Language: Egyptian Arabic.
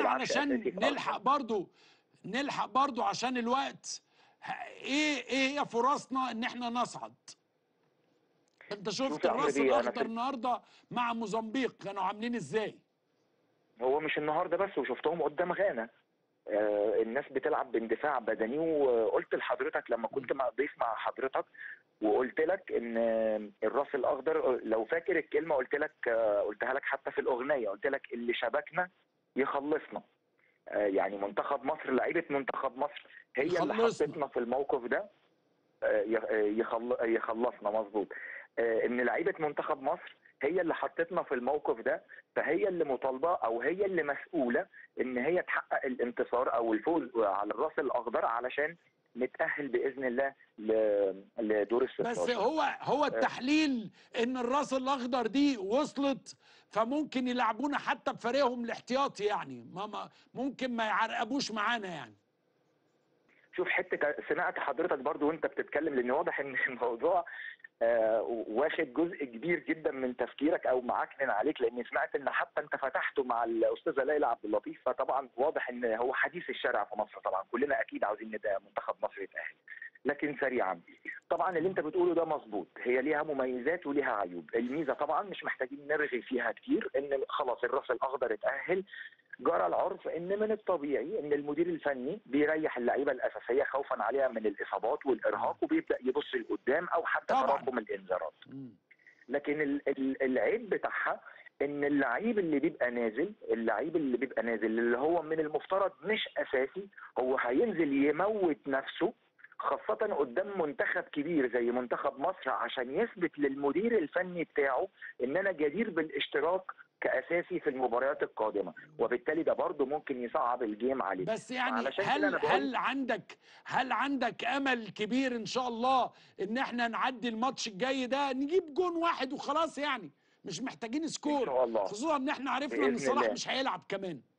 بيلعبش علشان أساسي في نلحق أرسنال. برضو نلحق برضو عشان الوقت ه- ايه ايه هي فرصنا ان احنا نصعد انت شوف شفت يا عمرو الراس بيه، أنا الاخضر في- النهارده مع موزمبيق كانوا عاملين ازاي هو مش النهارده بس وشفتهم قدام غانا آه الناس بتلعب باندفاع بدني وقلت لحضرتك لما كنت مع ضيف مع حضرتك وقلت لك ان الراس الاخضر لو فاكر الكلمه قلت لك آه، قلتها لك حتى في الاغنيه قلت لك اللي شبكنا يخلصنا آه، يعني منتخب مصر لعيبه منتخب مصر هي اللي يخلصنا. حطتنا في الموقف ده آه، يخ- آه، يخل- يخلصنا مظبوط آه، ان لعيبه منتخب مصر هي اللي حطتنا في الموقف ده فهي اللي مطالبه او هي اللي مسؤوله ان هي تحقق الانتصار او الفوز على الراس الاخضر علشان نتاهل باذن الله ل- لدور ال بس 16 هو هو التحليل ان الراس الاخضر دي وصلت فممكن يلعبونا حتى بفريقهم الاحتياطي يعني ما ما ممكن ما يعرقبوش معانا يعني شوف حته سمعت حضرتك برضو وانت بتتكلم لان واضح ان الموضوع آه، واخد جزء كبير جدا من تفكيرك او معكنن عليك لاني سمعت ان حتى انت فتحته مع الاستاذه ليلى عبد اللطيف فطبعا واضح ان هو حديث الشارع في مصر طبعا كلنا اكيد عاوزين ندى منتخب مصر يتاهل لكن سريعا طبعا اللي انت بتقوله ده مظبوط هي ليها مميزات وليها عيوب الميزه طبعا مش محتاجين نرغي فيها كتير ان خلاص الراس الاخضر اتاهل جرى العرف ان من الطبيعي ان المدير الفني بيريح اللعيبه الاساسيه خوفا عليها من الاصابات والارهاق وبيبدا يبص لقدام او حتى طبعاً. تراكم الانذارات مم. لكن ال- ال- العيب بتاعها ان اللعيب اللي بيبقى نازل اللعيب اللي بيبقى نازل اللي هو من المفترض مش اساسي هو هينزل يموت نفسه خاصة قدام منتخب كبير زي منتخب مصر عشان يثبت للمدير الفني بتاعه ان انا جدير بالاشتراك كاساسي في المباريات القادمة وبالتالي ده برضه ممكن يصعب الجيم عليه بس يعني علشان كده هل أنا بقول- هل عندك هل عندك امل كبير ان شاء الله ان احنا نعدي الماتش الجاي ده نجيب جون واحد وخلاص يعني مش محتاجين سكور إن شاء الله. خصوصا ان احنا عرفنا ان بإذن صلاح الله. مش هيلعب كمان